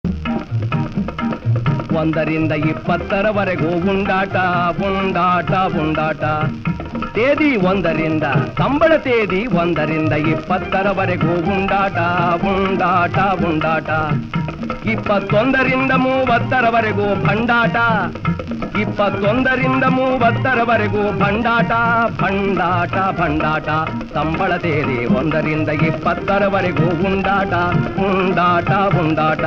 ಒಂದರಿಂದ ಇಪ್ಪತ್ತರವರೆಗೂ ಉಂಡಾಟ ಉಂಡಾಟ ಉಂಡಾಟ ತೇದಿ ಒಂದರಿಂದ ಸಂಬಳ ತೇದಿ ಒಂದರಿಂದ ಇಪ್ಪತ್ತರವರೆಗೂ ಉಂಡಾಟ ಉಂಡಾಟ ಉಂಡಾಟ ಇಪ್ಪತ್ತೊಂದರಿಂದ ಮೂವತ್ತರವರೆಗೂ ಭಂಡಾಟ ಇಪ್ಪತ್ತೊಂದರಿಂದ ಮೂವತ್ತರವರೆಗೂ ಭಂಡಾಟ ಭಂಡಾಟ ಭಂಡಾಟ ಸಂಬಳ ತೇದಿ ಒಂದರಿಂದ ಇಪ್ಪತ್ತರವರೆಗೂ ಉಂಡಾಟ ಉಂಡಾಟ ಉಂಡಾಟ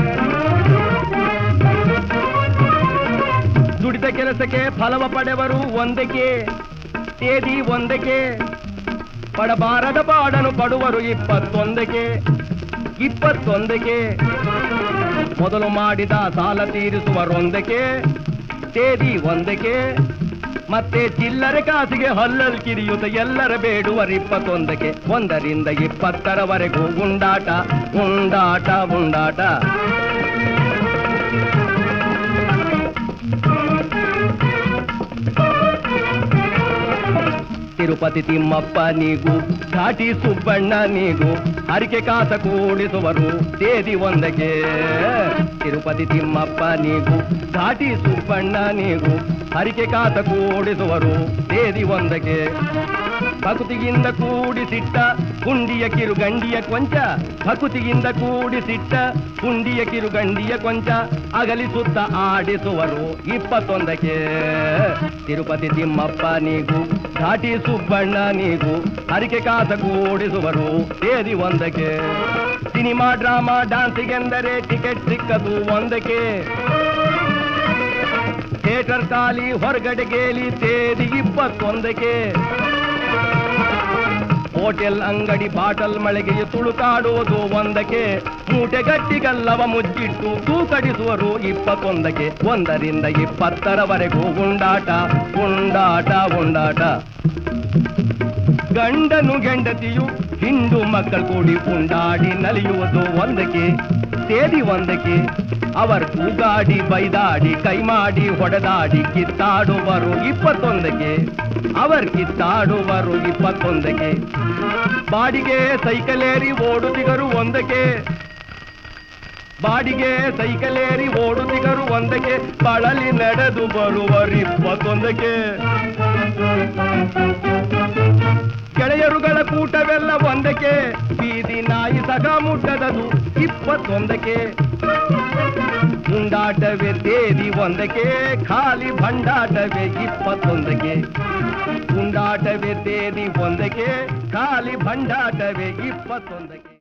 ದುಡಿದ ಕೆಲಸಕ್ಕೆ ಫಲವ ಪಡೆವರು ಒಂದಕ್ಕೆ ತೇದಿ ಒಂದಕ್ಕೆ ಪಡಬಾರದ ಪಾಡನು ಪಡುವರು ಇಪ್ಪತ್ತೊಂದಕ್ಕೆ ಇಪ್ಪತ್ತೊಂದಕ್ಕೆ ಮೊದಲು ಮಾಡಿದ ಸಾಲ ತೀರಿಸುವರೊಂದಕ್ಕೆ ತೇದಿ ಒಂದಕ್ಕೆ ಮತ್ತೆ ಚಿಲ್ಲರೆ ಕಾಸಿಗೆ ಹಲ್ಲಲ್ ಕಿರಿಯುತ್ತ ಎಲ್ಲರ ಬೇಡುವರು ಇಪ್ಪತ್ತೊಂದಕ್ಕೆ ಒಂದರಿಂದ ಇಪ್ಪತ್ತರವರೆಗೂ ಉಂಡಾಟ ಉಂಡಾಟ ಉಂಡಾಟ ತಿರುಪತಿ ತಿಮ್ಮಪ್ಪ ನೀಗು ಘಾಟಿ ಸುಬ್ಬಣ್ಣ ನೀಗು ಹರಿಕೆ ಕಾಸ ಕೂಡಿಸುವರು ತೇದಿ ಒಂದಕ್ಕೆ ತಿರುಪತಿ ತಿಮ್ಮಪ್ಪ ನೀಗು ಘಾಟಿ ಸುಬ್ಬಣ್ಣ ನೀಗು ಹರಿಕೆ ಕಾಸ ಕೂಡಿಸುವರು ತೇದಿ ಒಂದಕ್ಕೆ ಭಕುತಿಯಿಂದ ಕೂಡಿಸಿಟ್ಟ ಪುಂಡಿಯ ಕಿರುಗಂಡಿಯ ಕೊಂಚ ಭಕುತಿಯಿಂದ ಕೂಡಿಸಿಟ್ಟ ಪುಂಡಿಯ ಕಿರುಗಂಡಿಯ ಕೊಂಚ ಅಗಲಿಸುತ್ತ ಆಡಿಸುವರು ಇಪ್ಪತ್ತೊಂದಕ್ಕೆ ತಿರುಪತಿ ತಿಮ್ಮಪ್ಪ ನೀಗು ಘಾಟಿ ಸುಬ್ಬಣ್ಣ ನೀಗು ಹರಿಕೆ ಕಾಸ ಕೂಡಿಸುವರು ತೇದಿ ಒಂದಕ್ಕೆ ಸಿನಿಮಾ ಡ್ರಾಮಾ ಡಾನ್ಸಿಗೆಂದರೆ ಟಿಕೆಟ್ ಸಿಕ್ಕದು ಒಂದಕ್ಕೆ ಥಿಯೇಟರ್ ಖಾಲಿ ಹೊರಗಡೆ ಗೇಲಿ ತೇದಿ ಇಪ್ಪತ್ತೊಂದಕ್ಕೆ ಹೋಟೆಲ್ ಅಂಗಡಿ ಬಾಟಲ್ ಮಳೆಗೆ ತುಳುಕಾಡುವುದು ಒಂದಕ್ಕೆ ಮೂಟೆ ಗಟ್ಟಿಗಲ್ಲವ ಮುಚ್ಚಿಟ್ಟು ತೂಕಡಿಸುವರು ಇಪ್ಪತ್ತೊಂದಕ್ಕೆ ಒಂದರಿಂದ ಇಪ್ಪತ್ತರವರೆಗೂ ಉಂಡಾಟ ಉಂಡಾಟ ಉಂಡಾಟ ಗಂಡನು ಗೆಂಡತಿಯು ಹಿಂಡು ಮಕ್ಕಳು ಕೂಡಿ ಉಂಡಾಡಿ ನಲಿಯುವುದು ಒಂದಕ್ಕೆ ತೇದಿ ಒಂದಕ್ಕೆ ಅವರ್ ಕೂಗಾಡಿ ಬೈದಾಡಿ ಕೈ ಮಾಡಿ ಹೊಡೆದಾಡಿ ಕಿತ್ತಾಡುವರು ಇಪ್ಪತ್ತೊಂದಕ್ಕೆ ಅವರ್ ಕಿತ್ತಾಡುವರು ಇಪ್ಪತ್ತೊಂದಕ್ಕೆ ಬಾಡಿಗೆ ಸೈಕಲೇರಿ ಓಡುತ್ತಿಗರು ಒಂದಕ್ಕೆ ಬಾಡಿಗೆ ಸೈಕಲೇರಿ ಓಡುತ್ತಿಗರು ಒಂದಕ್ಕೆ ಬಳಲಿ ನಡೆದು ಬರುವರು ಇಪ್ಪತ್ತೊಂದಕ್ಕೆ ಗೆಳೆಯರುಗಳ ಕೂಟವೆಲ್ಲ ಒಂದಕ್ಕೆ ಬೀದಿ ನಾಯಿ ಸಗ ಮುಟ್ಟದದು ಇಪ್ಪತ್ತೊಂದಕ್ಕೆ ಉಂಡಾಟವೇ ತೇದಿ ಒಂದಕ್ಕೆ ಖಾಲಿ ಭಂಡಾಟವೇ ಇಪ್ಪತ್ತೊಂದಕ್ಕೆ ಉಂಡಾಟವೇ ತೇದಿ ಒಂದಕ್ಕೆ ಖಾಲಿ ಭಂಡಾಟವೇ ಇಪ್ಪತ್ತೊಂದಕ್ಕೆ